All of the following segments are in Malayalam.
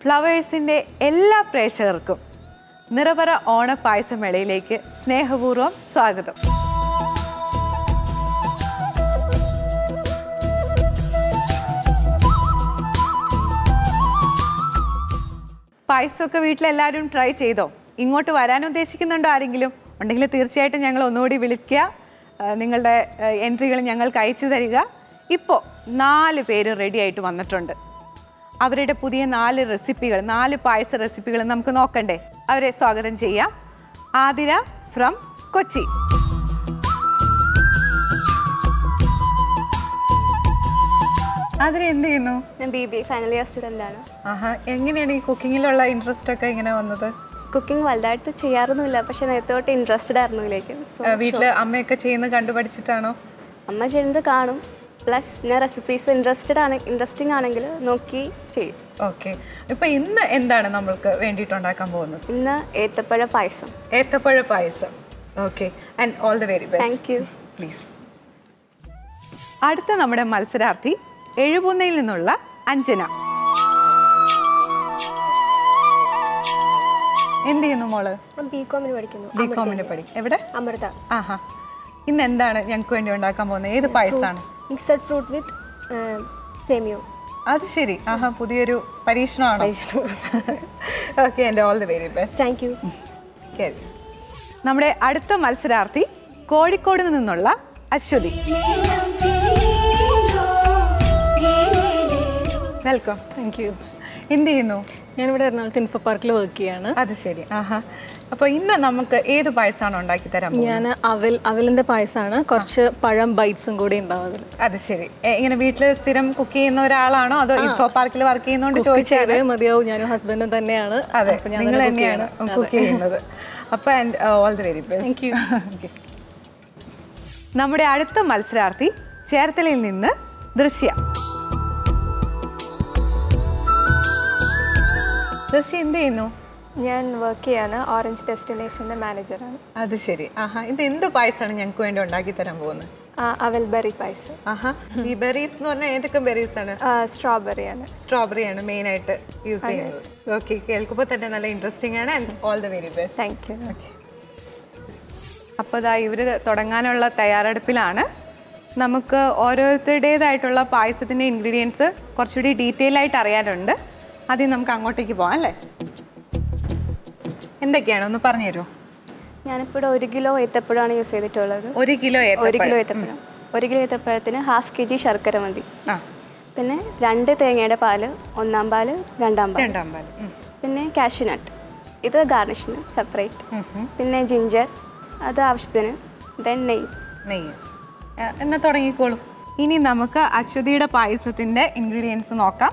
ഫ്ലവേഴ്സിൻ്റെ എല്ലാ പ്രേക്ഷകർക്കും നിറപറ ഓണ പായസമേളയിലേക്ക് സ്നേഹപൂർവ്വം സ്വാഗതം പായസമൊക്കെ വീട്ടിലെല്ലാവരും ട്രൈ ചെയ്തോ ഇങ്ങോട്ട് വരാൻ ഉദ്ദേശിക്കുന്നുണ്ടോ ആരെങ്കിലും ഉണ്ടെങ്കിൽ തീർച്ചയായിട്ടും ഞങ്ങൾ ഒന്നുകൂടി വിളിക്കുക ആ, നിങ്ങളുടെ എൻട്രികൾ ഞങ്ങൾക്ക് അയച്ചു തരിക ഇപ്പോൾ നാല് പേര് റെഡി ആയിട്ട് വന്നിട്ടുണ്ട് അവരുടെ പുതിയ നാല് റെസിപ്പികൾ നാല് പായസ റെസിപ്പികൾ നമുക്ക് നോക്കണ്ടേ അവരെ സ്വാഗതം ചെയ്യാം ആതിര ഫ്രം കൊച്ചി ആതിര എന്ത് ചെയ്യുന്നു ഞാൻ B B final year student ആണ് ആഹാ എങ്ങനെയാണ് ഈ കുക്കിങ്ങിലുള്ള ഇൻട്രസ്റ്റ് ഒക്കെ ഇങ്ങനെ വന്നത് കുക്കിംഗ് വലുതായിട്ട് ചെയ്യാറൊന്നുമില്ല പക്ഷെ നേരത്തെ തൊട്ട് ഇൻട്രസ്റ്റഡ് ആയിരുന്നു ഇതിലേക്ക് സോ ആ, വീട്ടില് അമ്മയൊക്കെ ചെയ്യുന്നത് കണ്ടുപഠിച്ചിട്ടാണോ അമ്മ ചെയ്യുന്നത് കാണും പ്ലസ് ഞാൻ റെസിപ്പീസ് ഇൻട്രസ്റ്റഡ് ആണ് ഇൻട്രസ്റ്റിംഗ് ആണെങ്കിൽ നോക്കി ചെയ്യും ഓക്കെ ഇപ്പൊ ഇന്ന് എന്താണ് നമ്മൾക്ക് വേണ്ടിയിട്ട് ഉണ്ടാക്കാൻ പോകുന്നത് ഇന്ന് ഏത്തപ്പഴ പായസം ഏത്തപ്പഴ പായസം okay and all the very best thank you please അടുത്ത നമ്മുടെ മത്സരാർത്ഥി എഴുപുന്നയിൽ നിന്നുള്ള അഞ്ജന എന്ത് ചെയ്യുന്നു മോള് ബി കോമിന് പഠിക്കുന്നു ബി കോമിന് പഠി എവിടെ അമൃത ആഹാ ഇന്ന് എന്താണ് ഞങ്ങൾക്ക് വേണ്ടി ഉണ്ടാക്കാൻ പോകുന്നത് ഏത് പായസമാണ് മിക്സഡ് ഫ്രൂട്ട് വിത്ത് സേമിയോ അത് ശരി ആഹാ പുതിയൊരു പരീക്ഷണമാണോ ഓക്കെ എൻ്റെ all the very best thank you ശരി നമ്മുടെ അടുത്ത മത്സരാർത്ഥി കോഴിക്കോട് നിന്നുള്ള അശ്വതി വെൽക്കം താങ്ക് യു എന്ത് ചെയ്യുന്നു ഞാനിവിടെ എറണാകുളത്ത് ഇൻഫോ പാർക്കിൽ വർക്ക് ചെയ്യാണ് അത് ശരി ആഹാ അപ്പോൾ ഇന്ന് നമുക്ക് ഏത് പായസമാണോ ഉണ്ടാക്കി തരാൻ പോകുന്നത്? ഞാൻ അവൽ അവലിൻ്റെ പായസമാണ് കുറച്ച് പഴം ബൈറ്റ്സും കൂടി ഉണ്ടാവും അതിൽ അത് ശരി എ, ഇങ്ങനെ വീട്ടിൽ സ്ഥിരം കുക്ക് ചെയ്യുന്ന ഒരാളാണോ അതോ ഇൻഫോ പാർക്കിൽ വർക്ക് ചെയ്യുന്നതുകൊണ്ട് ചോദിച്ചാൽ ചെയ്തേ മതിയാവും ഞാനും ഹസ്ബൻഡും തന്നെയാണ് അതെ അപ്പോൾ ഞാൻ നിങ്ങൾ തന്നെ cook തന്നെയാണ് ചെയ്യണം. കുക്ക് ചെയ്യുന്നത് അപ്പോൾ and all the very best Thank you. നമ്മുടെ അടുത്ത മത്സരാർത്ഥി ചേർത്തലയിൽ നിന്ന് ദൃശ്യ ദൃശ്യ എന്ത് ചെയ്യുന്നു ഞാൻ വർക്ക് ചെയ്യാണ് ഓറഞ്ച് ഡെസ്റ്റിനേഷൻ്റെ മാനേജറാണ് അത് ശരി ആഹാ ഇത് എന്ത് പായസമാണ് ഞങ്ങൾക്ക് വേണ്ടി ഉണ്ടാക്കി തരാൻ പോകുന്നത് അവൽ ബെറി പായസം ആഹാ ഈ ബെറീസ് എന്ന് പറഞ്ഞാൽ ഏതൊക്കെ ബെറീസ് ആണ് സ്ട്രോബെറിയാണ് സ്ട്രോബെറി ആണ് മെയിൻ ആയിട്ട് യൂസ് ചെയ്യുന്നത് ഓക്കെ കേൾക്കുമ്പോൾ തന്നെ നല്ല ഇൻട്രസ്റ്റിംഗ് ആണ് and all the very best thank you അപ്പോൾ ഇതാ ഇവർ തുടങ്ങാനുള്ള തയ്യാറെടുപ്പിലാണ് നമുക്ക് ഓരോരുത്തരുടേതായിട്ടുള്ള പായസത്തിൻ്റെ ഇൻഗ്രീഡിയൻസ് കുറച്ചുകൂടി ഡീറ്റെയിൽ ആയിട്ട് അറിയാനുണ്ട് ആദ്യം നമുക്ക് അങ്ങോട്ടേക്ക് പോകാം അല്ലേ എന്തൊക്കെയാണ് ഒന്ന് പറഞ്ഞു തരുമോ ഞാനിപ്പോൾ ഇവിടെ ഒരു കിലോ ഏത്തപ്പഴമാണ് യൂസ് ചെയ്തിട്ടുള്ളത് ഒരു കിലോ ഒരു കിലോ ഏത്തപ്പഴം ഒരു കിലോ ഏത്തപ്പഴത്തിന് ഹാഫ് കെ ജി ശർക്കര മതി ആ പിന്നെ രണ്ട് തേങ്ങയുടെ പാല് ഒന്നാം പാല് രണ്ടാം പാല് രണ്ടാം പാൽ ഉം. പിന്നെ കാഷ്യൂനട്ട് ഇത് ഗാർണിഷിന് സെപ്പറേറ്റ് ഉം ഉം. പിന്നെ ജിഞ്ചർ അത് ആവശ്യത്തിന് ദെൻ നെയ്യ് നെയ്യ് ആ, എന്നാ തുടങ്ങിക്കോളൂ ഇനി നമുക്ക് അശ്വതിയുടെ പായസത്തിൻ്റെ ഇൻഗ്രീഡിയൻസ് നോക്കാം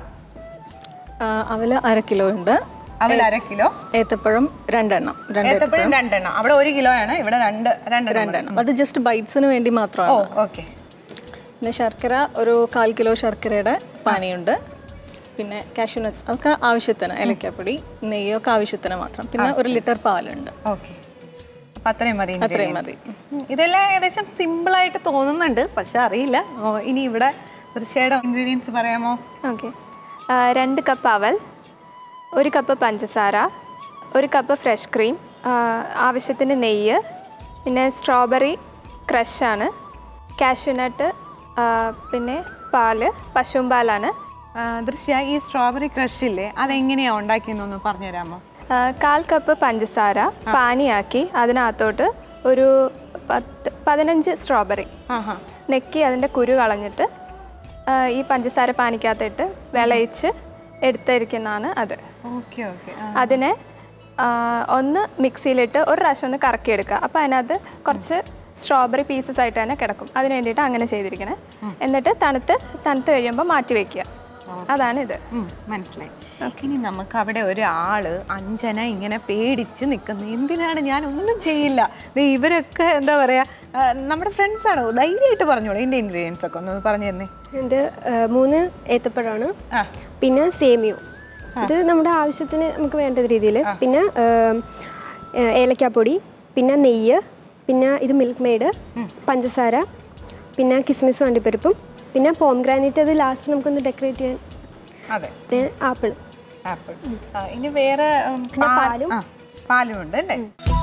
ആ, അവല് അര കിലോ ഉണ്ട് അവൽ അര കിലോ ഏത്തപ്പഴം രണ്ടെണ്ണം രണ്ട് ഏത്തപ്പഴം രണ്ടെണ്ണം അവിടെ ഒരു കിലോ ആണ് ഇവിടെ രണ്ട് രണ്ടെണ്ണം രണ്ടെണ്ണം അത് ജസ്റ്റ് ബൈറ്റ്സിന് വേണ്ടി ഓ മാത്രമാണ് ഓക്കെ പിന്നെ ശർക്കര ഒരു കാൽ കിലോ ശർക്കരയുടെ പാനിയുണ്ട് പിന്നെ കാഷ്യൂ നട്ട്സ് അതൊക്കെ ആവശ്യത്തിന് ഏലക്കാപ്പൊടി നെയ്യൊക്കെ ആവശ്യത്തിന് മാത്രം പിന്നെ ഒരു ലിറ്റർ പാലുണ്ട് ഓക്കെ അപ്പം അത്രയും മതി അത്രയും ingredients. മതി ഉം. ഇതെല്ലാം ഏകദേശം സിമ്പിൾ ആയിട്ട് തോന്നുന്നുണ്ട് പക്ഷെ അറിയില്ല ഓ, ഇനി ഇവിടെ തീർച്ചയായിട്ടും ഇൻഗ്രീഡിയൻസ് പറയാമോ ഓക്കെ രണ്ട് കപ്പ് അവൽ ഒരു കപ്പ് പഞ്ചസാര ഒരു കപ്പ് ഫ്രഷ് ക്രീം ആവശ്യത്തിന് നെയ്യ് പിന്നെ സ്ട്രോബെറി ക്രഷാണ് കാഷ്യൂനട്ട് പിന്നെ പാല് പശുവും പാലാണ് ആ, ദൃശ്യ ഈ സ്ട്രോബെറി ക്രഷ് ഇല്ലേ അതെങ്ങനെയാണ് ഉണ്ടാക്കിയെന്നൊന്ന് പറഞ്ഞുതരാമോ ആ, കാൽ കപ്പ് പഞ്ചസാര പാനിയാക്കി അതിനകത്തോട്ട് ഒരു പത്ത് പതിനഞ്ച് സ്ട്രോബെറി ആഹാ നെക്കി അതിൻ്റെ കുരു കളഞ്ഞിട്ട് ആ, ഈ പഞ്ചസാര പാനിക്കകത്തിട്ട് വിളയിച്ച് എടുത്തിരിക്കുന്നതാണ് അത് ഓക്കെ ഓക്കെ അതിനെ ആ, ഒന്ന് മിക്സിയിലിട്ട് ഒരു പ്രാവശ്യം ഒന്ന് കറക്കിയെടുക്കുക അപ്പോൾ അതിനകത്ത് കുറച്ച് സ്ട്രോബെറി പീസസ് ആയിട്ട് തന്നെ കിടക്കും അതിന് വേണ്ടിയിട്ട് അങ്ങനെ ചെയ്തിരിക്കണേ എന്നിട്ട് തണുത്ത് തണുത്ത് കഴിയുമ്പോൾ മാറ്റി വെക്കുക അതാണ് ഇത് മനസ്സിലായി ഇനി നമുക്ക് അവിടെ ഒരാള് അഞ്ജന ഇങ്ങനെ പേടിച്ച് നിൽക്കുന്നു എന്തിനാണ് ഞാൻ ഒന്നും ചെയ്യില്ല ദേ ഇവരൊക്കെ എന്താ പറയാ ആ, നമ്മുടെ ഫ്രണ്ട്സ് ആണോ ധൈര്യമായിട്ട് പറഞ്ഞോളൂ ഇതിന്റെ ഇൻഗ്രീഡിയൻസ് ഒക്കെ ഒന്ന് പറഞ്ഞു തന്നെ ഇത് ഏഹ്, മൂന്ന് ഏത്തപ്പഴമാണ് ആ പിന്നെ സേമിയോ ഇത് നമ്മുടെ ആവശ്യത്തിന് നമുക്ക് വേണ്ട രീതിയിൽ പിന്നെ ഏം, ഏഹ്, ഏലക്കാപ്പൊടി പിന്നെ നെയ്യ് പിന്നെ ഇത് മിൽക്ക് മെയ്ഡ് പഞ്ചസാര പിന്നെ കിസ്മിസും അണ്ടിപ്പരിപ്പും പിന്നെ പോം ഗ്രാനൈറ്റ് അത് ലാസ്റ്റ് നമുക്കൊന്ന് ഡെക്കറേറ്റ് ചെയ്യാൻ അതെ പിന്നെ ആപ്പിൾ ആപ്പിൾ ആ, ഇനി വേറെ ഉം, പിന്നെ പാൽ- പാലും. ആ, പാലും ഉണ്ട് അല്ലേ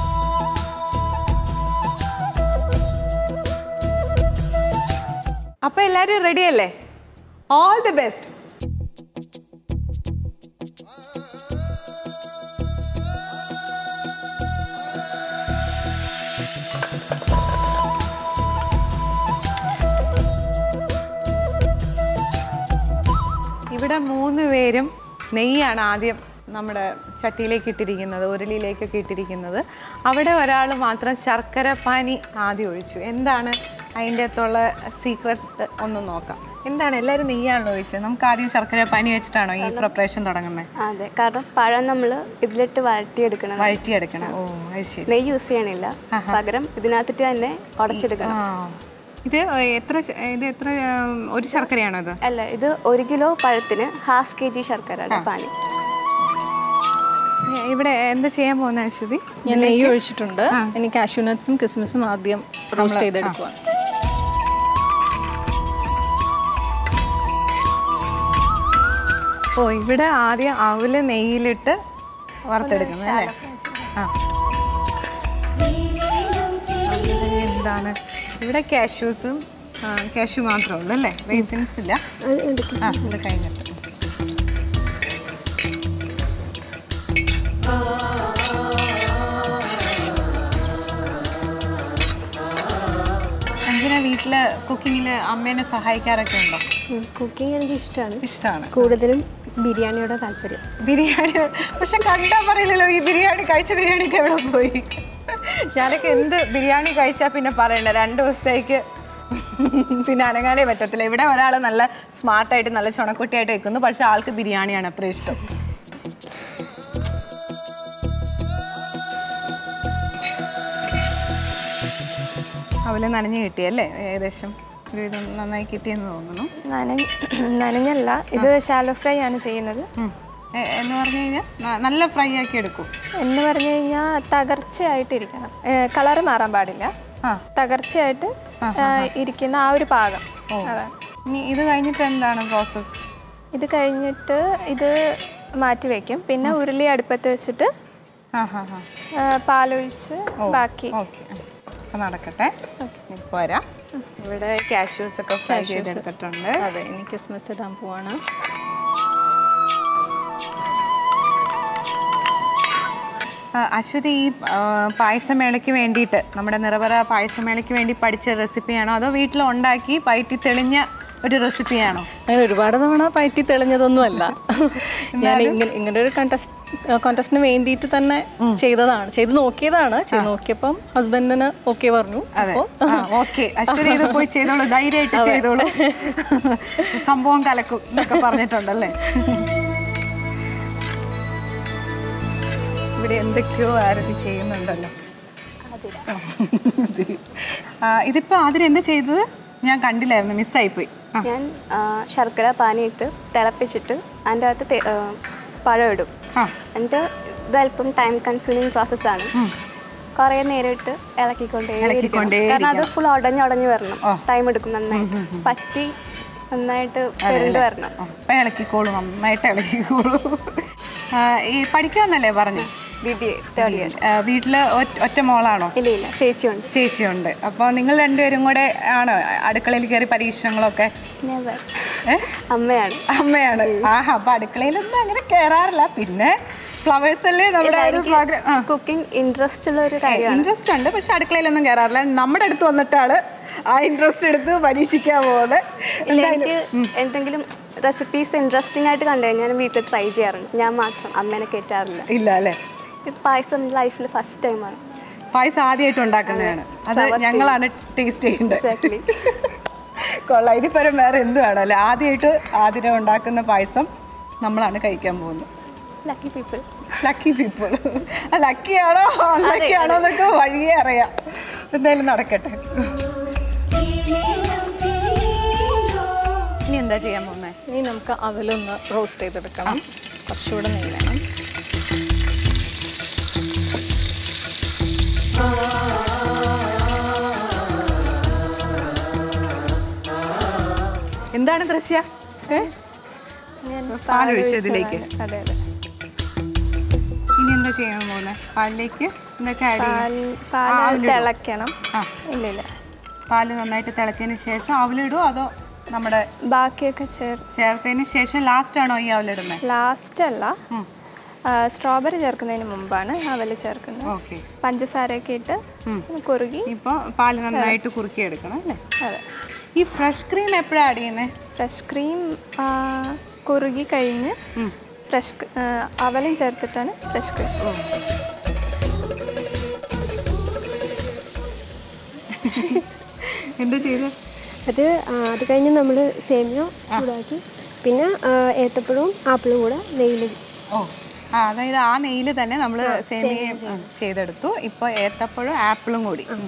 അപ്പൊ എല്ലാരും റെഡി അല്ലേ ഓൾ ദി ബെസ്റ്റ് ഇവിടെ മൂന്ന് പേരും നെയ്യാണ് ആദ്യം നമ്മുടെ ചട്ടിയിലേക്ക് ഇട്ടിരിക്കുന്നത് ഉരുളിയിലേക്കൊക്കെ ഇട്ടിരിക്കുന്നത് അവിടെ ഒരാൾ മാത്രം ശർക്കര പാനി ആദ്യം ഒഴിച്ചു എന്താണ് അതിൻ്റെ അകത്തുള്ള സീക്രട്ട് ഒന്ന് നോക്കാം എന്താണ് എല്ലാവരും നെയ്യാണല്ലോ ഒഴിച്ചത് നമുക്ക് ആദ്യം ശർക്കര പാനി വെച്ചിട്ടാണോ ഈ പ്രിപ്പറേഷൻ തുടങ്ങുന്നത് അതെ കാരണം പഴം നമ്മൾ ഇതിലിട്ട് വഴറ്റിയെടുക്കണം വഴറ്റിയെടുക്കണം ഓ അത് ശരി നെയ്യ് യൂസ് ചെയ്യണില്ല പകരം ഇതിനകത്തിട്ട് തന്നെ ഉടച്ചെടുക്കണം ആ ഇത് എത്ര ശ- ഇത് എത്ര ഉം, ഒരു ശർക്കരയാണോ ഇത് അല്ല ഇത് ഒരു കിലോ പഴത്തിന് ഹാഫ് കെ ജി ശർക്കരയുടെ പാനി ഇവിടെ എന്താ ചെയ്യാൻ പോകുന്ന അശ്വതി ഞാൻ നെയ്യ് ഒഴിച്ചിട്ടുണ്ട് ഇനി കാഷ്യൂ നട്ട്സും കിസ്മിസും ആദ്യം റോസ്റ്റ് ചെയ്തെടുക്കുക ഓ ഇവിടെ ആദ്യം അവല് നെയ്യിലിട്ട് വറുത്തെടുക്കണം അല്ലേ ആ അവല് എന്താണ് ഇവിടെ കാഷ്യൂസും കാഷ്യൂ മാത്രമേ ഉള്ളൂ അല്ലേ റേസിൻസ് ഇല്ല അത് എടുക്കും ആ ഇത് കഴിഞ്ഞിട്ട് അഞ്ജന വീട്ടില് കുക്കിങ്ങിൽ അമ്മേനെ സഹായിക്കാറൊക്കെ ഉണ്ടോ കുക്കിംഗ് എനിക്ക് ഇഷ്ടമാണ് ഇഷ്ടമാണ് കൂടുതലും ബിരിയാണിയോടെ താല്പര്യം ബിരിയാണി പക്ഷെ കണ്ടാ പറയില്ലല്ലോ ഈ ബിരിയാണി കഴിച്ച ബിരിയാണിക്ക് എവിടെ പോയി ഞാനൊക്കെ എന്ത് ബിരിയാണി കഴിച്ചാൽ പിന്നെ പറയണ്ട രണ്ട് ദിവസത്തേക്ക് പിന്നെ അനങ്ങാനേ പറ്റത്തില്ല ഇവിടെ ഒരാൾ നല്ല സ്മാർട്ടായിട്ട് നല്ല ചുണക്കുട്ടിയായിട്ട് വെക്കുന്നു പക്ഷെ ആൾക്ക് ബിരിയാണിയാണ് അത്ര ഇഷ്ടം അവല് നനഞ്ഞു കിട്ടിയല്ലേ ഏകദേശം ഒരു വിധം നന്നായി കിട്ടിയെന്ന് തോന്നുന്നു നനഞ്ഞ നനഞ്ഞല്ല ഇത് ഷാലോ ഫ്രൈ ആണ് ചെയ്യുന്നത് ഉം. എ- എന്ന് പറഞ്ഞു കഴിഞ്ഞാൽ നല്ല ഫ്രൈ ആക്കി എടുക്കും എന്ന് പറഞ്ഞു കഴിഞ്ഞാൽ തകർച്ചയായിട്ടിരിക്കണം കളറ് മാറാൻ പാടില്ല ആ തകർച്ചയായിട്ട് ഏ, ഇരിക്കുന്ന ആ ഒരു പാകം അതാണ് ഇനി ഇത് കഴിഞ്ഞിട്ട് എന്താണ് പ്രോസസ്സ് ഇത് കഴിഞ്ഞിട്ട് ഇത് മാറ്റി വയ്ക്കും പിന്നെ ഉരുളി അടുപ്പത്ത് വെച്ചിട്ട് ആ ഹാ ഹാ ഏ, പാലൊഴിച്ച് ബാക്കി ഓക്കെ അപ്പം നടക്കട്ടെ ഇപ്പോൾ വരാം ഇവിടെ കാഷ്യൂസ് ഒക്കെ ഫ്രൈ ചെയ്തെടുത്തിട്ടുണ്ട് അതെ ഇനി കിസ്മിസ് ഇടാൻ പോവാണ് ആ, അശ്വതി ഈ ആ, പായസമേളയ്ക്ക് വേണ്ടിയിട്ട് നമ്മുടെ നിറവറ പായസമേളയ്ക്ക് വേണ്ടി പഠിച്ച റെസിപ്പിയാണോ അതോ വീട്ടിൽ ഉണ്ടാക്കി പയറ്റി തെളിഞ്ഞ ഒരു റെസിപ്പിയാണോ അങ്ങനെ ഒരുപാട് തവണ പറ്റി തെളിഞ്ഞതൊന്നുമല്ല ഞാൻ ഇങ്ങനെ ഇങ്ങനെ ഒരു കണ്ടസ്റ്റ് കോntestന് വേണ്ടിയിട്ട് തന്നെ ചെയ്തതാണ് ചെയ്ത് നോക്കിയതാണ് ചെയ്ത് നോക്കിയപ്പം ഹസ്ബൻഡിന് ഓക്കെ പറഞ്ഞു അതെ അപ്പോൾ ഓക്കെ അശ്വതി ഇത് പോയി ചെയ്തോളൂ ധൈര്യമായിട്ട് ചെയ്തോളൂ സംഭവം കലക്കും എന്നൊക്കെ പറഞ്ഞിട്ടുണ്ടല്ലേ ഇവിടെ എന്തൊക്കെയോ ആരതി ചെയ്യുന്നുണ്ടല്ലോ ആ, ഇതിപ്പോ ആദ്യം എന്താ ചെയ്തത് ഞാൻ കണ്ടില്ലായിരുന്നു മിസ്സായിപ്പോയി ആ ഞാൻ ആ, ശർക്കര പാനിയിട്ട് തിളപ്പിച്ചിട്ട് അതിൻ്റെ അകത്ത് തെ- ആ, പഴം ഇടും ആ എന്നിട്ട് ഇത് അല്പം ടൈം കൺസ്യൂമിങ് പ്രോസസ്സാണ് കുറേ നേരം ഇട്ട് ഇളക്കിക്കൊണ്ടേ ഇളക്കിക്കൊണ്ടേയിരിക്കണം. കാരണം അത് ഫുൾ ഉടഞ്ഞ് ഉടഞ്ഞ് വരണം ടൈം എടുക്കും നന്നായിട്ട് പറ്റി നന്നായിട്ട് പെരണ്ട് വരണം അപ്പം ഇളക്കിക്കോളും നന്നായിട്ട് ഇളക്കിക്കോളൂ ആ, ഈ പഠിക്കാന്നല്ലേ പറഞ്ഞു B B A third year വീട്ടിൽ ഒറ്റ മോളാണോ ഇല്ല ഇല്ല ചേച്ചിയുണ്ട് ചേച്ചിയുണ്ട് അപ്പോൾ നിങ്ങൾ രണ്ടുപേരും കൂടെ ആണോ അടുക്കളയിൽ കയറി പരീക്ഷണങ്ങളൊക്കെ Never. ഏ? അമ്മയാണ് അമ്മയാണ് ആഹാ അപ്പൊ അടുക്കളയിലൊന്നും അങ്ങനെ കയറാറില്ല പിന്നെ ഫ്ലവേഴ്സ് അല്ലേ നമ്മുടെ ഒരു പ്രോഗ്രാം കുക്കിംഗ് ഇൻട്രസ്റ്റ് ഉള്ള ഒരു കാര്യമാണ് ഇൻട്രസ്റ്റ് ഉണ്ട് പക്ഷെ അടുക്കളയിലൊന്നും കയറാറില്ല നമ്മുടെ അടുത്ത് വന്നിട്ടാണ് ആ ഇൻട്രസ്റ്റ് എടുത്ത് പരീക്ഷിക്കാൻ പോകുന്നത് ഇല്ല എനിക്ക് എന്തെങ്കിലും റെസിപ്പീസ് ഇൻട്രസ്റ്റിംഗ് ആയിട്ട് കണ്ടു കഴിഞ്ഞാൽ വീട്ടിൽ ട്രൈ ചെയ്യാറുണ്ട് ഞാൻ മാത്രം അമ്മേനെ കയറ്റാറില്ല ഇല്ല അല്ലേ ഇത് പായസം ലൈഫിൽ ഫസ്റ്റ് ടൈമാണ് പായസം ആദ്യമായിട്ട് ഉണ്ടാക്കുന്നതാണ് അത് ഞങ്ങളാണ് ടേസ്റ്റ് ചെയ്യേണ്ടത് എക്സാക്ട്ലി കൊള്ളാം ഇതിപ്പരം വേറെ എന്ത് വേണം അല്ലേ ആദ്യമായിട്ട് ആതിര ഉണ്ടാക്കുന്ന പായസം നമ്മളാണ് കഴിക്കാൻ പോകുന്നത് lucky people lucky people lucky ആണോ അൺലക്കി ആണോ എന്നൊക്കെ വഴിയേ അറിയാം എന്തായാലും നടക്കട്ടെ ഇനി എന്താ ചെയ്യാൻ പോകുന്നത് ഇനി നമുക്ക് അവലൊന്ന് റോസ്റ്റ് ചെയ്തെടുക്കണം കുറച്ചുകൂടെ നെയ്യ് വേണം എന്താണ് ദൃശ്യ ഏ ഞാൻ പാലൊഴിച്ചു ഇതിലേക്ക് അതെ അതെ എന്താ ചെയ്യാൻ പോകുന്നത് പാലിലേക്ക് എന്തൊക്കെ ആഡ് പാൽ ചെയ്യും പാൽ തിളയ്ക്കണം ആ. ഇല്ല ഇല്ല പാല് നന്നായിട്ട് തിളച്ചതിന് ശേഷം അവലിടുമോ അതോ നമ്മുടെ ബാക്കിയൊക്കെ ചേർ ചേർത്തതിന് ശേഷം ലാസ്റ്റ് ആണോ ഈ അവലിടുന്നത് ലാസ്റ്റ് അല്ല സ്ട്രോബെറി ചേർക്കുന്നതിന് മുമ്പാണ് അവൽ ചേർക്കുന്നത് ഓക്കെ പഞ്ചസാരയൊക്കെ ഇട്ട് ഒന്ന് കുറുകി ഇപ്പോൾ പാല് നന്നായിട്ട് കുറുക്കി എടുക്കണം അല്ലേ അതെ ഈ ഫ്രഷ് ക്രീം എപ്പോഴാണ് ആഡ് ചെയ്യുന്നത് ഫ്രഷ് ക്രീം കുറുകി കഴിഞ്ഞ് ഫ്രഷ് അവലും ചേർത്തിട്ടാണ് ഫ്രഷ് ക്രീം എന്താ ചെയ്ത് അത് ആ, അത് കഴിഞ്ഞ് നമ്മൾ സേമിയ ചൂടാക്കി പിന്നെ ആ, ഏത്തപ്പഴവും ആപ്പിളും കൂടെ നെയ്യിൽ ഓ ആ അതായത് ആ നെയ്യിൽ തന്നെ നമ്മൾ സേമിയ ഉം, ചെയ്തെടുത്തു ഇപ്പോൾ ഏത്തപ്പഴം ആപ്പിളും കൂടി ഉം.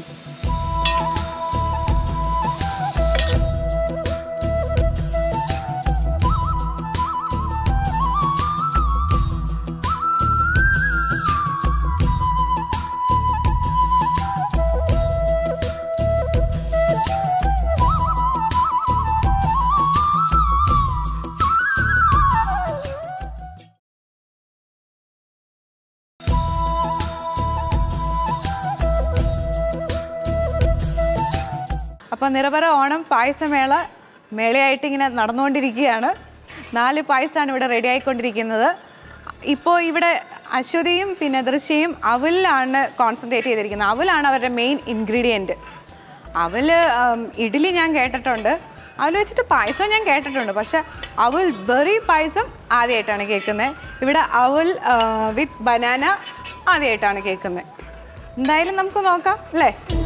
അപ്പോൾ നിറപറ ഓണം പായസമേള മേളയായിട്ട് ഇങ്ങനെ നടന്നുകൊണ്ടിരിക്കുകയാണ് നാല് പായസമാണ് ഇവിടെ റെഡി ആയിക്കൊണ്ടിരിക്കുന്നത് ഇപ്പോൾ ഇവിടെ അശ്വതിയും പിന്നെ ദൃശ്യയും അവലിലാണ് കോൺസെൻട്രേറ്റ് ചെയ്തിരിക്കുന്നത് അവലാണ് അവരുടെ മെയിൻ ഇൻഗ്രീഡിയൻറ്റ് അവൽ ഉം, ഇഡ്ഡലി ഞാൻ കേട്ടിട്ടുണ്ട് അവൽ വെച്ചിട്ട് പായസം ഞാൻ കേട്ടിട്ടുണ്ട് പക്ഷെ അവൽ ബെറി പായസം ആദ്യമായിട്ടാണ് കേൾക്കുന്നത് ഇവിടെ അവൽ വിത്ത് ബനാന ആദ്യമായിട്ടാണ് കേൾക്കുന്നത് എന്തായാലും നമുക്ക് നോക്കാം അല്ലേ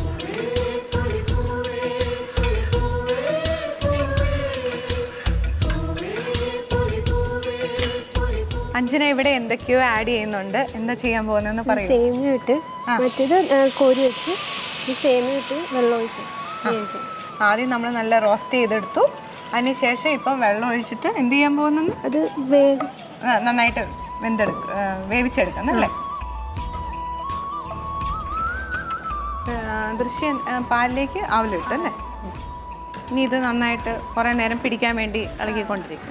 അഞ്ജന ഇവിടെ എന്തൊക്കെയോ ആഡ് ചെയ്യുന്നുണ്ട് എന്താ ചെയ്യാൻ പോകുന്നതെന്ന് പറയൂ സേമിയ ഇട്ട് മറ്റേത് ആ, കോരി വെച്ച് ഈ സേമിയ ഇട്ട് വെള്ളം ഒഴിച്ച് വേവിക്കും. ആദ്യം നമ്മൾ നല്ല റോസ്റ്റ് ചെയ്തെടുത്തു അതിനുശേഷം ഇപ്പം വെള്ളം ഒഴിച്ചിട്ട് എന്ത് ചെയ്യാൻ പോകുന്നെന്ന് അത് വേഗം ആ, നന്നായിട്ട് വെന്തെടുക്ക ആ, വേവിച്ചെടുക്കണം അല്ലേ ദൃശ്യം ആ, പാലിലേക്ക് അവലിട്ട് അല്ലേ ഇനി ഇത് നന്നായിട്ട് കുറേ നേരം പിടിക്കാൻ വേണ്ടി ഇളകിക്കൊണ്ടിരിക്കും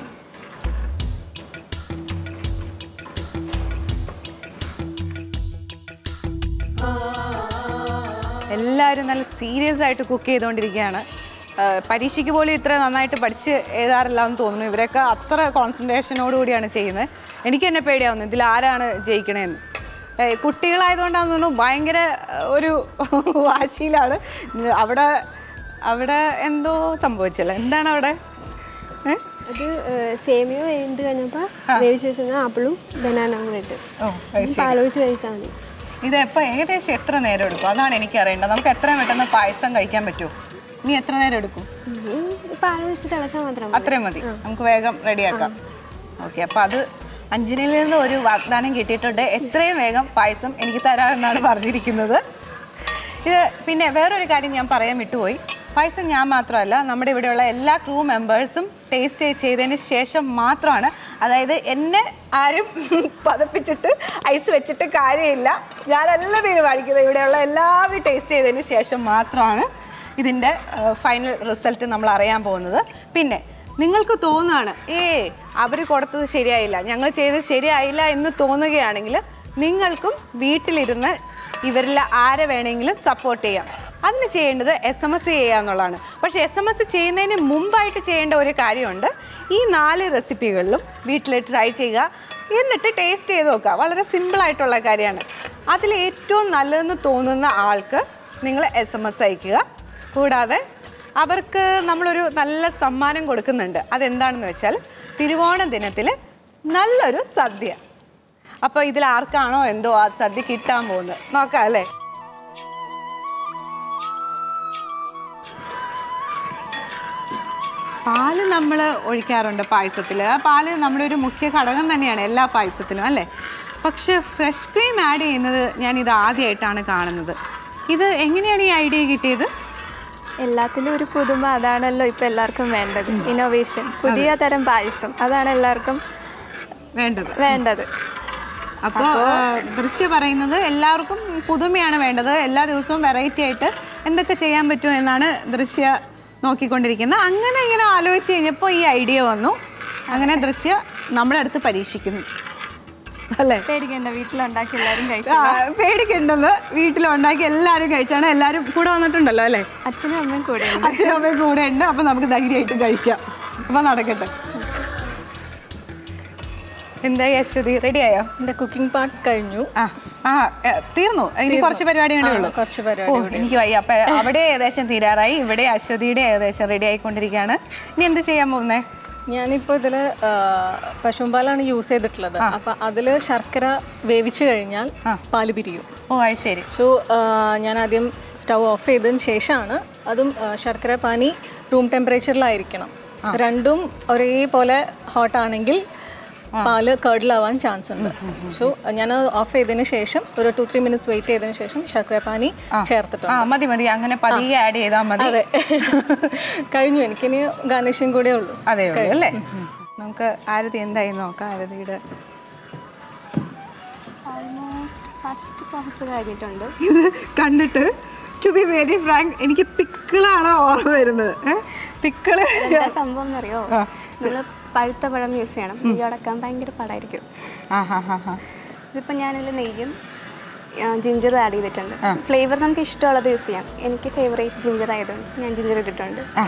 എല്ലാവരും നല്ല സീരിയസ് ആയിട്ട് കുക്ക് ചെയ്തുകൊണ്ടിരിക്കുകയാണ് ആ, പരീക്ഷയ്ക്ക് പോലും ഇത്ര നന്നായിട്ട് പഠിച്ച് എഴുതാറില്ല എന്ന് തോന്നുന്നു ഇവരൊക്കെ അത്ര കോൺസെൻട്രേഷനോട് കൂടിയാണ് ചെയ്യുന്നത് എനിക്ക് തന്നെ പേടിയാവുന്നു ഇതിൽ ആരാണ് ജയിക്കണേന്ന് ഏ, കുട്ടികളായതുകൊണ്ടാണെന്ന് തോന്നുന്നു ഭയങ്കര ആ, ഒരു വാശിയിലാണ് അവിടെ അവിടെ എന്തോ സംഭവിച്ചല്ലോ എന്താണ് അവിടെ ഏ? അത് ആ, സേമിയ വെന്ത് കഴിഞ്ഞപ്പോൾ വേവിച്ച് വെച്ചിരുന്ന ആപ്പിളും ബനാനും കൂടെ ഇട്ട് ഓ അത് ശരി. പാലൊഴിച്ച് കഴിച്ചാൽ മതി ഇത് എപ്പോൾ ഏകദേശം എത്ര നേരം എടുക്കും അതാണ് എനിക്ക് അറിയേണ്ടത് നമുക്ക് എത്രയും പെട്ടെന്ന് പായസം കഴിക്കാൻ പറ്റുമോ ഇനി എത്ര നേരം എടുക്കും ഇനി പാലൊഴിച്ച് തിളച്ചാൽ മാത്രം മതി അത്രയും മതി നമുക്ക് വേഗം റെഡിയാക്കാം ഓക്കെ അപ്പോൾ അത് അഞ്ജനയിൽ നിന്ന് ഒരു വാഗ്ദാനം കിട്ടിയിട്ടുണ്ട് എത്രയും വേഗം പായസം എനിക്ക് തരാമെന്നാണ് പറഞ്ഞിരിക്കുന്നത് ഇത് പിന്നെ വേറൊരു കാര്യം ഞാൻ പറയാൻ വിട്ടുപോയി പായസം ഞാൻ മാത്രമല്ല നമ്മുടെ ഇവിടെയുള്ള എല്ലാ ക്രൂ മെമ്പേഴ്സും ടേസ്റ്റ് ചെയ്തതിന് ശേഷം മാത്രമാണ് അതായത് എന്നെ ആരും പതപ്പിച്ചിട്ട് ഐസ് വെച്ചിട്ട് കാര്യമില്ല ഞാനല്ല തീരുമാനിക്കുന്നത് ഇവിടെയുള്ള എല്ലാവരും ടേസ്റ്റ് ചെയ്തതിന് ശേഷം മാത്രമാണ് ഇതിൻ്റെ ഫൈനൽ റിസൾട്ട് നമ്മൾ അറിയാൻ പോകുന്നത് പിന്നെ നിങ്ങൾക്ക് തോന്നുകയാണ് ഏ അവർ കൊടുത്തത് ശരിയായില്ല ഞങ്ങൾ ചെയ്തത് ശരിയായില്ല എന്ന് തോന്നുകയാണെങ്കിൽ നിങ്ങൾക്കും വീട്ടിലിരുന്ന് ഇവരിൽ ആരെ വേണമെങ്കിലും സപ്പോർട്ട് ചെയ്യാം അതിന് ചെയ്യേണ്ടത് എസ് എം എസ് ചെയ്യുക എന്നുള്ളതാണ് പക്ഷേ എസ് എം എസ് ചെയ്യുന്നതിന് മുമ്പായിട്ട് ചെയ്യേണ്ട ഒരു കാര്യമുണ്ട് ഈ നാല് റെസിപ്പികളിലും വീട്ടിൽ ട്രൈ ചെയ്യുക എന്നിട്ട് ടേസ്റ്റ് ചെയ്ത് നോക്കുക വളരെ സിമ്പിളായിട്ടുള്ള കാര്യമാണ് അതിൽ ഏറ്റവും നല്ലതെന്ന് തോന്നുന്ന ആൾക്ക് നിങ്ങൾ എസ് എം എസ് അയക്കുക കൂടാതെ അവർക്ക് നമ്മളൊരു നല്ല സമ്മാനം കൊടുക്കുന്നുണ്ട് അതെന്താണെന്ന് വെച്ചാൽ തിരുവോണ ദിനത്തിൽ നല്ലൊരു സദ്യ അപ്പോൾ ഇതിൽ ആർക്കാണോ എന്തോ ആ സദ്യ കിട്ടാൻ പോകുന്നത് നോക്കാം അല്ലേ പാല് നമ്മൾ ഒഴിക്കാറുണ്ട് പായസത്തിൽ ആ പാല് നമ്മുടെ ഒരു മുഖ്യ ഘടകം തന്നെയാണ് എല്ലാ പായസത്തിലും അല്ലേ പക്ഷേ ഫ്രഷ് ക്രീം ആഡ് ചെയ്യുന്നത് ഞാൻ ഇത് ആദ്യമായിട്ടാണ് കാണുന്നത് ഇത് എങ്ങനെയാണ് ഈ ഐഡിയ കിട്ടിയത് എല്ലാത്തിലും ഒരു പുതുമ അതാണല്ലോ ഇപ്പം എല്ലാവർക്കും വേണ്ടത് ഇന്നോവേഷൻ പുതിയ തരം പായസം അതാണ് എല്ലാവർക്കും വേണ്ടത് വേണ്ടത് അപ്പോൾ ദൃശ്യ പറയുന്നത് എല്ലാവർക്കും പുതുമയാണ് വേണ്ടത് എല്ലാ ദിവസവും വെറൈറ്റി ആയിട്ട് എന്തൊക്കെ ചെയ്യാൻ പറ്റും എന്നാണ് ദൃശ്യ നോക്കിക്കൊണ്ടിരിക്കുന്നത് അങ്ങനെ ഇങ്ങനെ ആലോചിച്ച് കഴിഞ്ഞപ്പോൾ ഈ ഐഡിയ വന്നു അങ്ങനെ ദൃശ്യ നമ്മുടെ അടുത്ത് പരീക്ഷിക്കുന്നു അല്ലേ പേടിക്കണ്ട വീട്ടിലുണ്ടാക്കി എല്ലാവരും കഴിച്ചു ആ, പേടിക്കണ്ടെന്ന് വീട്ടിലുണ്ടാക്കി എല്ലാവരും കഴിച്ചാണ് എല്ലാവരും കൂടെ വന്നിട്ടുണ്ടല്ലോ അല്ലേ അച്ഛനും അമ്മയും കൂടെ അച്ഛനും അമ്മയും കൂടെ ഉണ്ട് അപ്പൊ നമുക്ക് ധൈര്യമായിട്ട് കഴിക്കാം അപ്പൊ നടക്കട്ടെ എന്തായി അശ്വതി റെഡി ആയോ എൻ്റെ കുക്കിംഗ് പാർട്ട് കഴിഞ്ഞു ആ ആ ഏ, തീർന്നു ഇനി കുറച്ച് പരിപാടികളേ ഉള്ളൂ ആ, കുറച്ച് ഓ പരിപാടി എനിക്ക് വയ്യ അപ്പൊ അവിടെ ഏകദേശം തീരാറായി ഇവിടെ അശ്വതിയുടെ ഏകദേശം റെഡി ആയിക്കൊണ്ടിരിക്കുകയാണ് ഇനി എന്ത് ചെയ്യാൻ പോകുന്നേ ഞാനിപ്പോൾ ഇതിൽ പശുമ്പാലാണ് യൂസ് ചെയ്തിട്ടുള്ളത് അപ്പം അതിൽ ശർക്കര വേവിച്ച് കഴിഞ്ഞാൽ പാല് പിരിയും ഓ അത് ശരി സോ ഞാൻ ആദ്യം സ്റ്റൗ ഓഫ് ചെയ്തതിന് ശേഷമാണ് അതും ആ, ശർക്കര പാനി റൂം ടെമ്പറേച്ചറിലായിരിക്കണം രണ്ടും ഒരേപോലെ ഹോട്ട് ആണെങ്കിൽ പാല് കേർഡിലാവാൻ ചാൻസ് ഉണ്ട് സോ ഞാൻ ഓഫ് ചെയ്തതിന് ശേഷം ഒരു ടു ത്രീ മിനിറ്റ്സ് വെയിറ്റ് ചെയ്തതിന് ശേഷം ശർക്കര പാനി ചേർത്തിട്ടുണ്ട് ആ മതി മതി അങ്ങനെ പതിയെ ആഡ് ചെയ്താൽ മതി അതെ കഴിഞ്ഞു എനിക്കിനി ഗാർണിഷിങ് കൂടെ ഉള്ളൂ അതെ ഉള്ളൂ അല്ലേ ഉം. നമുക്ക് ആരതി എന്തായി നോക്കാം ആരതിയുടെ ഓൾമോസ്റ്റ് ഫസ്റ്റ് പ്രോസസ്സ് കഴിഞ്ഞിട്ടുണ്ട് ഇത് കണ്ടിട്ട് ടു ബി വെരി ഫ്രാങ്ക് എനിക്ക് പിക്കിളാണ് ഓർമ്മ വരുന്നത് പിക്കിള് എന്താ സംഭവം എന്നറിയോ നമ്മൾ പഴുത്ത പഴം യൂസ് ചെയ്യണം നെയ്യ് അടക്കാൻ ഭയങ്കര പാടായിരിക്കും ആ ഹാ ഹാ ഹാ ഇതിപ്പോൾ ഞാനതിൽ നെയ്യും ജിഞ്ചറും ആഡ് ചെയ്തിട്ടുണ്ട് ഫ്ലേവർ നമുക്ക് ഇഷ്ടമുള്ളത് യൂസ് ചെയ്യാം എനിക്ക് ഫേവറേറ്റ് ജിഞ്ചർ ആയതുകൊണ്ട് ഞാൻ ജിഞ്ചർ ഇട്ടിട്ടുണ്ട് ആ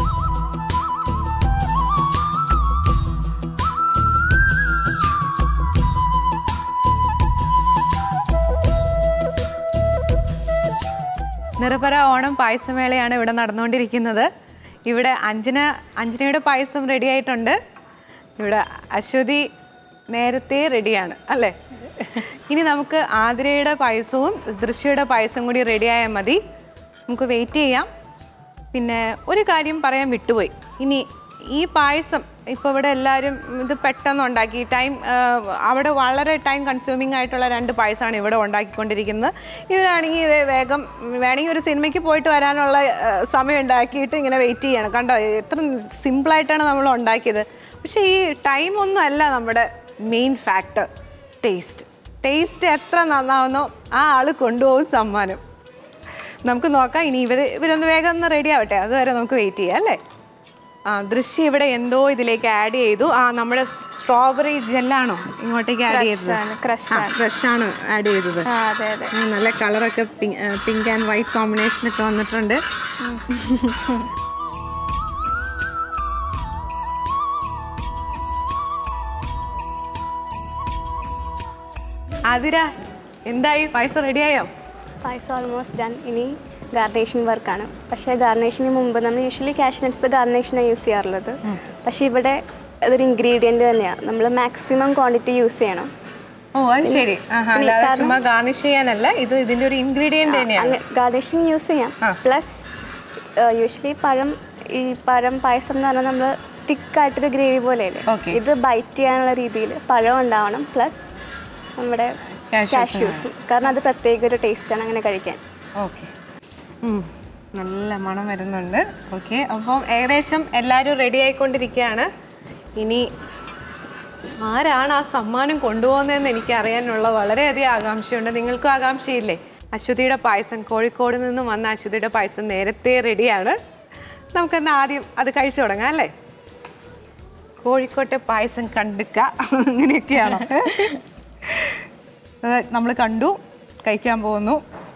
നിറപറ ഓണം പായസമേളയാണ് ഇവിടെ നടന്നുകൊണ്ടിരിക്കുന്നത് ഇവിടെ അഞ്ജന അഞ്ജനയുടെ പായസം റെഡി ആയിട്ടുണ്ട് ഇവിടെ അശ്വതി നേരത്തെ റെഡിയാണ് അല്ലേ ഇനി നമുക്ക് ആതിരയുടെ പായസവും ദൃശ്യയുടെ പായസവും കൂടി റെഡിയായാൽ മതി നമുക്ക് വെയിറ്റ് ചെയ്യാം പിന്നെ ഒരു കാര്യം പറയാൻ വിട്ടുപോയി ഇനി ഈ പായസം ഇപ്പോൾ ഇവിടെ എല്ലാവരും ഇത് പെട്ടെന്ന് ഉണ്ടാക്കി ടൈം അവിടെ വളരെ ടൈം കൺസ്യൂമിങ് ആയിട്ടുള്ള രണ്ട് പായസമാണ് ഇവിടെ ഉണ്ടാക്കിക്കൊണ്ടിരിക്കുന്നത് ഇവരാണെങ്കിൽ ഇത് വേഗം വേണമെങ്കിൽ ഒരു സിനിമയ്ക്ക് പോയിട്ട് വരാനുള്ള ആ, സമയം ഉണ്ടാക്കിയിട്ട് ഇങ്ങനെ വെയിറ്റ് ചെയ്യണം കണ്ടോ എത്ര സിമ്പിളായിട്ടാണ് നമ്മൾ ഉണ്ടാക്കിയത് പക്ഷേ ഈ ടൈം ഒന്നും അല്ല നമ്മുടെ മെയിൻ ഫാക്ടർ ടേസ്റ്റ് ടേസ്റ്റ് എത്ര നന്നാവുന്നോ ആ ആൾ കൊണ്ടുപോകും സമ്മാനം നമുക്ക് നോക്കാം ഇനി ഇവർ ഇവരൊന്ന് വേഗം ഒന്ന് റെഡി ആവട്ടെ അതുവരെ നമുക്ക് വെയിറ്റ് ചെയ്യാം അല്ലേ ആ ദൃശ്യം ഇവിടെ എന്തോ ഇതിലേക്ക് ആഡ് ചെയ്തു ആ നമ്മുടെ സ്ട്രോബെറി ജെല്ലാണോ ഇങ്ങോട്ടേക്ക് ആഡ് ചെയ്തത് ആണ് ക്രഷ് ആണ് ഫ്രഷ് ആണ് ആഡ് ചെയ്തത് ആ അതെ അതെ ആ, നല്ല കളറൊക്കെ പിങ്ക് ആൻഡ് വൈറ്റ് കോമ്പിനേഷൻ ഒക്കെ വന്നിട്ടുണ്ട് ആതിര എന്തായി പായസം റെഡിയായോ പായസം ഓൾമോസ്റ്റ് ഡൺ ഇനി ഗാർണേഷൻ വർക്കാണ് പക്ഷേ ഗാർണേഷന് മുമ്പ് നമ്മൾ യൂഷ്വലി കാഷ് നട്ട്സ് ഗാർണേഷനാണ് യൂസ് ചെയ്യാറുള്ളത് പക്ഷേ ഇവിടെ അതൊരു ഇൻഗ്രീഡിയൻറ്റ് തന്നെയാണ് നമ്മൾ മാക്സിമം ക്വാണ്ടിറ്റി യൂസ് ചെയ്യണം ഓ അത് ശരി ആഹാ, പിന്നെ അല്ലാതെ കാരണം- ചുമ്മാ ഗാർണിഷ് ചെയ്യാനല്ല ഇത് ഇതിന്റെ ഒരു ഇൻഗ്രീഡിയന്റ് തന്നെയാണ് ഗാർണിഷിങ് യൂസ് ചെയ്യാം പ്ലസ് യൂഷ്വലി പഴം ഈ പഴം പായസം എന്ന് പറഞ്ഞാൽ നമ്മൾ തിക്കായിട്ടൊരു ഗ്രേവി പോലെയല്ലേ Okay. ഇത് ബൈറ്റ് ചെയ്യാനുള്ള രീതിയിൽ പഴം ഉണ്ടാവണം പ്ലസ് നമ്മുടെ Cashews കാഷ്യൂസും കാരണം അത് പ്രത്യേക ഒരു ടേസ്റ്റാണ് അങ്ങനെ കഴിക്കാൻ ഓക്കെ നല്ല മണം വരുന്നുണ്ട് ഓക്കെ അപ്പം ഏകദേശം എല്ലാവരും റെഡി ആയിക്കൊണ്ടിരിക്കുകയാണ് ഇനി ആരാണ് ആ സമ്മാനം കൊണ്ടുപോകുന്നതെന്ന് എനിക്ക് അറിയാനുള്ള വളരെയധികം ആകാംക്ഷയുണ്ട് നിങ്ങൾക്കും ആകാംക്ഷയില്ലേ അശ്വതിയുടെ പായസം കോഴിക്കോട് നിന്നും വന്ന അശ്വതിയുടെ പായസം നേരത്തെ റെഡിയാണ് നമുക്കെന്നാൽ ആദ്യം അത് കഴിച്ചു തുടങ്ങാം അല്ലേ കോഴിക്കോട്ടെ പായസം കണ്ടുക്ക അങ്ങനെയൊക്കെയാണോ നമ്മൾ കണ്ടു കഴിക്കാൻ പോകുന്നു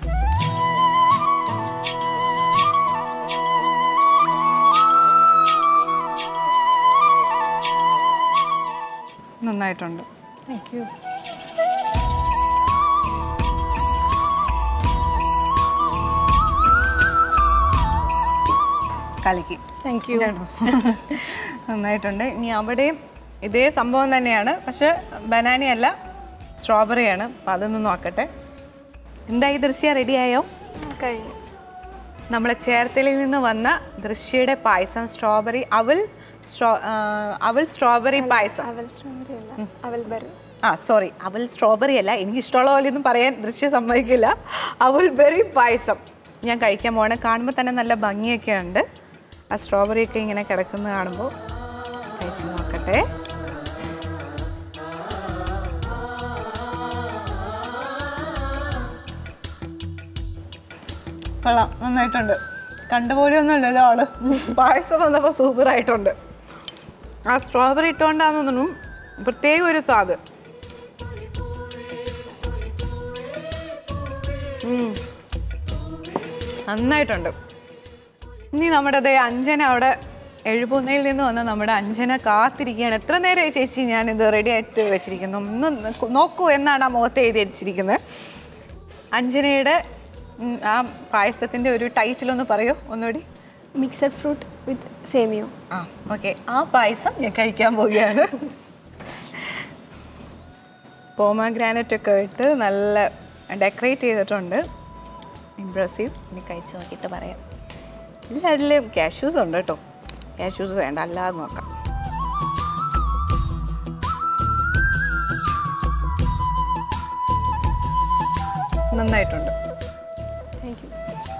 നന്നായിട്ടുണ്ട് താങ്ക് യു കലക്കി താങ്ക് യു നന്നായിട്ടുണ്ട് ഇനി അവിടെയും ഇതേ സംഭവം തന്നെയാണ് പക്ഷെ ബനാന അല്ല സ്ട്രോബെറിയാണ് അപ്പം അതൊന്ന് നോക്കട്ടെ എന്തായി ദൃശ്യ റെഡിയായോ കഴിഞ്ഞു നമ്മളെ ചേർത്തലയിൽ നിന്ന് വന്ന ദൃശ്യയുടെ പായസം സ്ട്രോബെറി അവൽ സ്ട്രോ ആ, അവൽ സ്ട്രോബെറി പായസം അവൽ strawberry അല്ല അവൽ ബെറി ആ സോറി അവൽ സ്ട്രോബെറി അല്ല എനിക്ക് ഇഷ്ടമുള്ള പോലെ ഒന്നും പറയാൻ ദൃശ്യം സമ്മതിക്കില്ല അവൽ ബെറി പായസം ഞാൻ കഴിക്കാൻ പോകണം കാണുമ്പോൾ തന്നെ നല്ല ഭംഗിയൊക്കെ ഉണ്ട് ആ സ്ട്രോബെറി ഒക്കെ ഇങ്ങനെ കിടക്കുന്നത് കാണുമ്പോൾ കഴിച്ച് നോക്കട്ടെ കൊള്ളാം നന്നായിട്ടുണ്ട് കണ്ടുപോലെ ഒന്നുമല്ലല്ലോ ആള് പായസം വന്നപ്പോൾ സൂപ്പർ ആയിട്ടുണ്ട് ആ സ്ട്രോബെറി ഇട്ടുകൊണ്ടാന്ന് തോന്നുന്നു പ്രത്യേക ഒരു സ്വാദ് ഉം. നന്നായിട്ടുണ്ട് ഇനി നമ്മുടെ ദേ അഞ്ജന അവിടെ എഴുപുന്നയിൽ നിന്ന് വന്ന നമ്മുടെ അഞ്ജന കാത്തിരിക്കുകയാണ് എത്ര നേരമായി ചേച്ചി ഞാൻ ഇത് റെഡി ആയിട്ട് വെച്ചിരിക്കുന്നു ഒന്ന് ന- നോക്കൂ എന്നാണ് ആ മുഖത്ത് എഴുതി വെച്ചിരിക്കുന്നത് അഞ്ജനയുടെ ഉം, ആ പായസത്തിൻ്റെ ഒരു ടൈറ്റിൽ ഒന്ന് പറയോ ഒന്നുകൂടി മിക്സഡ് ഫ്രൂട്ട് വിത്ത് സേമിയോ ആ ഓക്കെ ആ പായസം ഞാൻ കഴിക്കാൻ പോവുകയാണ് പോമാഗ്രാനറ്റ് ഒക്കെ ഇട്ട് നല്ല ഡെക്കറേറ്റ് ചെയ്തിട്ടുണ്ട് ഇംപ്രസീവ് ഇനി കഴിച്ച് നോക്കിയിട്ട് പറയാം ഇല്ല അതിൽ കാഷ്യൂസ് ഉണ്ട് കേട്ടോ കാഷ്യൂസ് വേണ്ട അല്ലാതെ നോക്കാം നന്നായിട്ടുണ്ട് താങ്ക് യു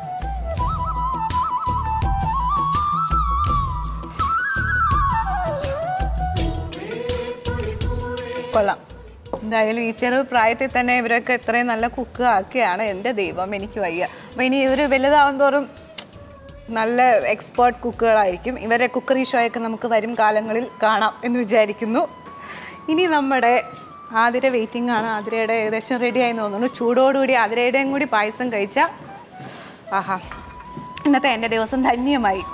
കൊള്ളാം എന്തായാലും ഈ ചെറു പ്രായത്തിൽ തന്നെ ഇവരൊക്കെ ഇത്രയും നല്ല കുക്ക് ആക്കിയാണ് എൻ്റെ ദൈവം എനിക്ക് വയ്യ അപ്പം ഇനി ഇവർ വലുതാവും തോറും നല്ല എക്സ്പേർട്ട് കുക്കുകളായിരിക്കും ഇവരെ കുക്കറി ഷോയൊക്കെ നമുക്ക് വരും കാലങ്ങളിൽ കാണാം എന്ന് വിചാരിക്കുന്നു ഇനി നമ്മുടെ ആതിര വെയിറ്റിംഗ് ആണ് ആതിരയുടെ ഏകദേശം റെഡി ആയി തോന്നുന്നു ചൂടോടുകൂടി ആതിരയുടെയും കൂടി പായസം കഴിച്ചാൽ ആഹാ ഇന്നത്തെ എൻ്റെ ദിവസം ധന്യമായി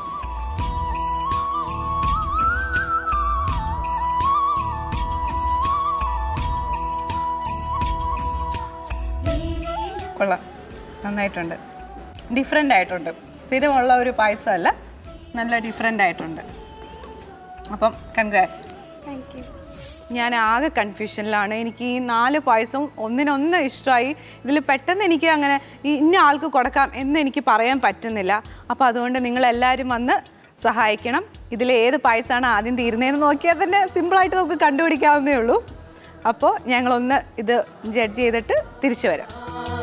കൊള്ളാം നന്നായിട്ടുണ്ട് ഡിഫറെൻ്റ് ആയിട്ടുണ്ട് സ്ഥിരമുള്ള ഒരു പായസമല്ല നല്ല ഡിഫറെൻ്റ് ആയിട്ടുണ്ട് അപ്പം കൺഗ്രാറ്റ്സ് താങ്ക് യു ഞാൻ ആകെ കൺഫ്യൂഷനിലാണ് എനിക്ക് ഈ നാല് പായസവും ഒന്നിനൊന്ന് ഇഷ്ടമായി ഇതിൽ പെട്ടെന്ന് എനിക്ക് അങ്ങനെ ഈ ഇന്ന ആൾക്ക് കൊടുക്കാം എന്ന് എനിക്ക് പറയാൻ പറ്റുന്നില്ല അപ്പോൾ അതുകൊണ്ട് നിങ്ങളെല്ലാവരും വന്ന് സഹായിക്കണം ഇതിൽ ഏത് പായസമാണ് ആദ്യം തീരുന്നതെന്ന് നോക്കിയാൽ തന്നെ സിമ്പിളായിട്ട് നമുക്ക് കണ്ടുപിടിക്കാവുന്നേ ഉള്ളൂ അപ്പോൾ ഞങ്ങളൊന്ന് ഇത് ജഡ്ജ് ചെയ്തിട്ട് തിരിച്ചു വരാം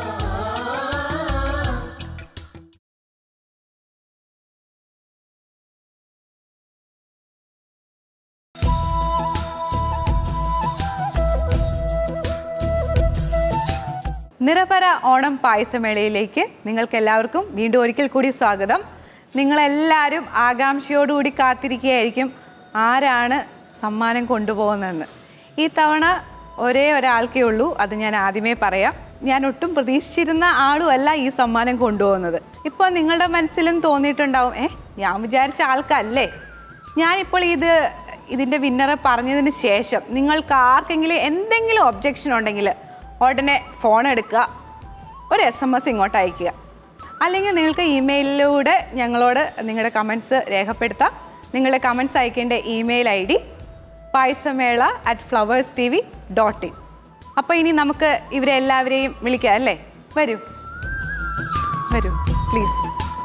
നിറപര ഓണം പായസമേളയിലേക്ക് നിങ്ങൾക്ക് എല്ലാവർക്കും വീണ്ടും ഒരിക്കൽ കൂടി സ്വാഗതം നിങ്ങളെല്ലാവരും ആകാംക്ഷയോടുകൂടി കാത്തിരിക്കുകയായിരിക്കും ആരാണ് സമ്മാനം കൊണ്ടുപോകുന്നതെന്ന് ഈ തവണ ഒരേ ഒരാൾക്കേ ഉള്ളൂ അത് ഞാൻ ആദ്യമേ പറയാം ഞാൻ ഒട്ടും പ്രതീക്ഷിച്ചിരുന്ന ആളുമല്ല ഈ സമ്മാനം കൊണ്ടുപോകുന്നത് ഇപ്പോൾ നിങ്ങളുടെ മനസ്സിലും തോന്നിയിട്ടുണ്ടാവും ഏ ഞാൻ വിചാരിച്ച ആൾക്കല്ലേ ഞാനിപ്പോൾ ഇത് ഇതിൻ്റെ വിന്നറെ പറഞ്ഞതിന് ശേഷം നിങ്ങൾക്ക് ആർക്കെങ്കിലും എന്തെങ്കിലും ഒബ്ജക്ഷൻ ഉണ്ടെങ്കിൽ ഉടനെ ഫോൺ എടുക്കുക ഒരു എസ് എം എസ് ഇങ്ങോട്ട് അയക്കുക അല്ലെങ്കിൽ നിങ്ങൾക്ക് ഇമെയിലിലൂടെ ഞങ്ങളോട് നിങ്ങളുടെ കമൻസ് രേഖപ്പെടുത്താം നിങ്ങളുടെ കമൻസ് അയക്കേണ്ട ഇമെയിൽ ഐ ഡി പായസമേള at Flowers T V dot in അപ്പോൾ ഇനി നമുക്ക് ഇവരെ എല്ലാവരെയും വിളിക്കാം അല്ലേ വരൂ വരൂ പ്ലീസ്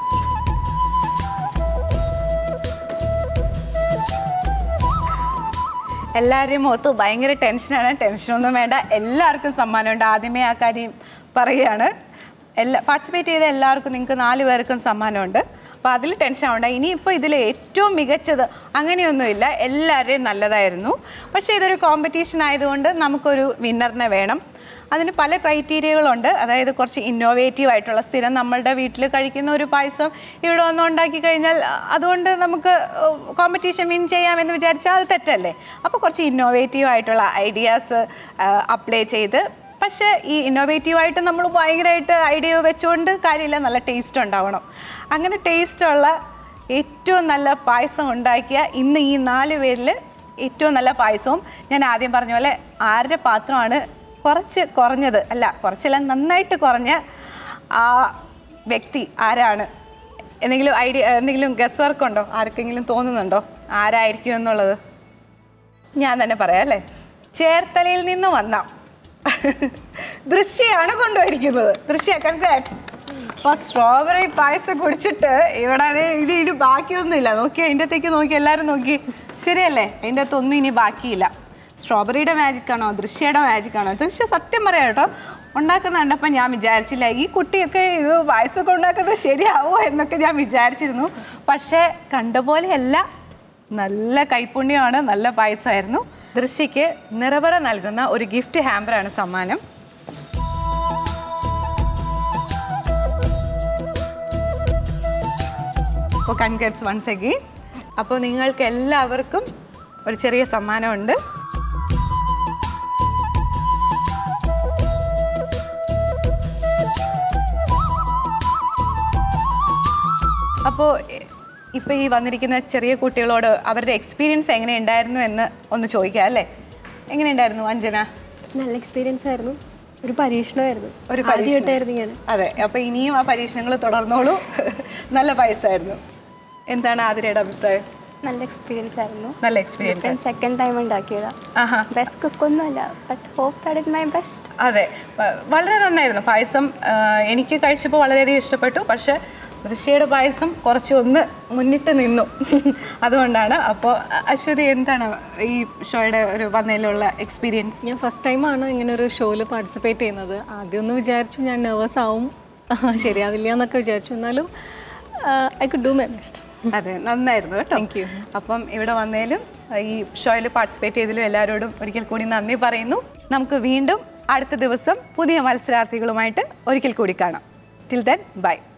എല്ലാവരുടെയും മുഖത്ത് ഭയങ്കര ടെൻഷനാണ് ടെൻഷനൊന്നും വേണ്ട എല്ലാവർക്കും സമ്മാനമുണ്ട് ആദ്യമേ ആ കാര്യം പറയുകയാണ് എല്ലാ പാർട്ടിസിപ്പേറ്റ് ചെയ്ത എല്ലാവർക്കും നിങ്ങൾക്ക് നാല് പേർക്കും സമ്മാനമുണ്ട് അപ്പോൾ അതിൽ ടെൻഷൻ ആവണ്ട ഇനിയിപ്പോൾ ഇതിൽ ഏറ്റവും മികച്ചത് അങ്ങനെയൊന്നുമില്ല എല്ലാവരുടെയും നല്ലതായിരുന്നു പക്ഷേ ഇതൊരു കോമ്പറ്റീഷൻ ആയതുകൊണ്ട് നമുക്കൊരു വിന്നറിനെ വേണം അതിന് പല ക്രൈറ്റീരിയകളുണ്ട് അതായത് കുറച്ച് ഇന്നോവേറ്റീവ് ആയിട്ടുള്ള സ്ഥിരം നമ്മളുടെ വീട്ടിൽ കഴിക്കുന്ന ഒരു പായസം ഇവിടെ വന്ന് ഉണ്ടാക്കി കഴിഞ്ഞാൽ അ- അതുകൊണ്ട് നമുക്ക് കോമ്പറ്റീഷൻ വിൻ ചെയ്യാമെന്ന് വിചാരിച്ചാൽ അത് തെറ്റല്ലേ അപ്പോൾ കുറച്ച് ഇന്നോവേറ്റീവ് ആയിട്ടുള്ള ഐഡിയാസ് അപ്ലൈ ചെയ്ത് പക്ഷേ ഈ ഇന്നോവേറ്റീവായിട്ട് നമ്മൾ ഭയങ്കരമായിട്ട് ഐഡിയ വെച്ചുകൊണ്ട് കാര്യമില്ല നല്ല ടേസ്റ്റ് ഉണ്ടാവണം അങ്ങനെ ടേസ്റ്റുള്ള ഏറ്റവും നല്ല പായസം ഉണ്ടാക്കിയ ഇന്ന് ഈ നാല് പേരിൽ ഏറ്റവും നല്ല പായസവും ഞാൻ ആദ്യം പറഞ്ഞ പോലെ ആരുടെ പാത്രമാണ് കുറച്ച് കുറഞ്ഞത് അല്ല കുറച്ചല്ല നന്നായിട്ട് കുറഞ്ഞ ആ വ്യക്തി ആരാണ് എന്തെങ്കിലും ഐഡിയ എന്തെങ്കിലും ഗസ് വർക്ക് ഉണ്ടോ ആർക്കെങ്കിലും തോന്നുന്നുണ്ടോ ആരായിരിക്കും എന്നുള്ളത് ഞാൻ തന്നെ പറയാം അല്ലേ ചേർത്തലയിൽ നിന്ന് വന്ന ദൃശ്യയാണ് കൊണ്ടുപോയിരിക്കുന്നത് ദൃശ്യ കൺഗ്രാറ്റ്സ് അപ്പോൾ സ്ട്രോബെറി പായസം കുടിച്ചിട്ട് ഇവിടെ അത് ഇത് ഇനി ബാക്കിയൊന്നുമില്ല നോക്കി അതിൻ്റെ അകത്തേക്ക് നോക്കി എല്ലാവരും നോക്കി ശരിയല്ലേ അതിൻ്റെ അകത്തൊന്നും ഇനി ബാക്കിയില്ല സ്ട്രോബെറിയുടെ മാജിക് ആണോ ദൃശ്യയുടെ മാജിക് ആണോ ദൃശ്യ സത്യം പറയാം കേട്ടോ ഉണ്ടാക്കുന്ന കണ്ടപ്പോൾ ഞാൻ വിചാരിച്ചില്ല ഈ കുട്ടിയൊക്കെ ഇത് പായസമൊക്കെ ഉണ്ടാക്കുന്നത് ശരിയാവോ എന്നൊക്കെ ഞാൻ വിചാരിച്ചിരുന്നു പക്ഷേ കണ്ട പോലെയല്ല നല്ല കൈപുണ്യമാണ് നല്ല പായസമായിരുന്നു ദൃശ്യയ്ക്ക് നിറവറ നൽകുന്ന ഒരു ഗിഫ്റ്റ് ഹാമ്പറാണ് സമ്മാനം അപ്പോൾ കൺഗ്രാറ്റ്സ് വൺസ് അഗെയിൻ അപ്പോൾ നിങ്ങൾക്ക് എല്ലാവർക്കും ഒരു ചെറിയ സമ്മാനമുണ്ട് അപ്പോൾ ഇപ്പോൾ ഈ വന്നിരിക്കുന്ന ചെറിയ കുട്ടികളോട് അവരുടെ എക്സ്പീരിയൻസ് എങ്ങനെ ഉണ്ടായിരുന്നു എന്ന് ഒന്ന് ചോദിക്കാം അല്ലേ എങ്ങനെ ഉണ്ടായിരുന്നു അഞ്ജന നല്ല എക്സ്പീരിയൻസ് ആയിരുന്നു ഒരു പരീക്ഷണമായിരുന്നു ഒരു പരീക്ഷണം. ആദ്യമായിട്ടായിരുന്നു ഞാൻ അതെ അപ്പോൾ ഇനിയും ആ പരീക്ഷണങ്ങൾ തുടർന്നോളൂ നല്ല പൈസായിരുന്നു എന്താണ് ആതിരയുടെ അഭിപ്രായം നല്ല എക്സ്പീരിയൻസ് ആയിരുന്നു നല്ല എക്സ്പീരിയൻസ് ഞാൻ സെക്കൻഡ് ടൈം ഉണ്ടാക്കിയതാ ആഹാ ബെസ്റ്റ് കുക്കൊന്നുമല്ല but hope that it my best അതെ വ- വളരെ നന്നായിരുന്നു പായസം ആ, എനിക്ക് കഴിച്ചപ്പോൾ വളരെയധികം ഇഷ്ടപ്പെട്ടു പക്ഷേ ഋഷിയുടെ പായസം കുറച്ച് ഒന്ന് മുന്നിട്ട് നിന്നു അതുകൊണ്ടാണ് അപ്പോൾ അശ്വതി എന്താണ് ഈ ഷോയുടെ ഒരു വന്നതിലുള്ള എക്സ്പീരിയൻസ് ഞാൻ ഫസ്റ്റ് ടൈമാണ് ഇങ്ങനെ ഒരു ഷോയിൽ പാർട്ടിസിപ്പേറ്റ് ചെയ്യുന്നത് ആദ്യം ഒന്ന് വിചാരിച്ചു ഞാൻ നെർവസ് ആവും ശരിയാവില്ല എന്നൊക്കെ വിചാരിച്ചു എന്നാലും I could do my best അതെ നന്നായിരുന്നു കേട്ടോ Thank you. അപ്പം ഇവിടെ വന്നതിലും ഈ ഷോയിൽ പാർട്ടിസിപ്പേറ്റ് ചെയ്തതിലും എല്ലാവരോടും ഒരിക്കൽ കൂടി നന്ദി പറയുന്നു നമുക്ക് വീണ്ടും അടുത്ത ദിവസം പുതിയ മത്സരാർത്ഥികളുമായിട്ട് ഒരിക്കൽ കൂടി കാണാം ടിൽ ദെൻ ബൈ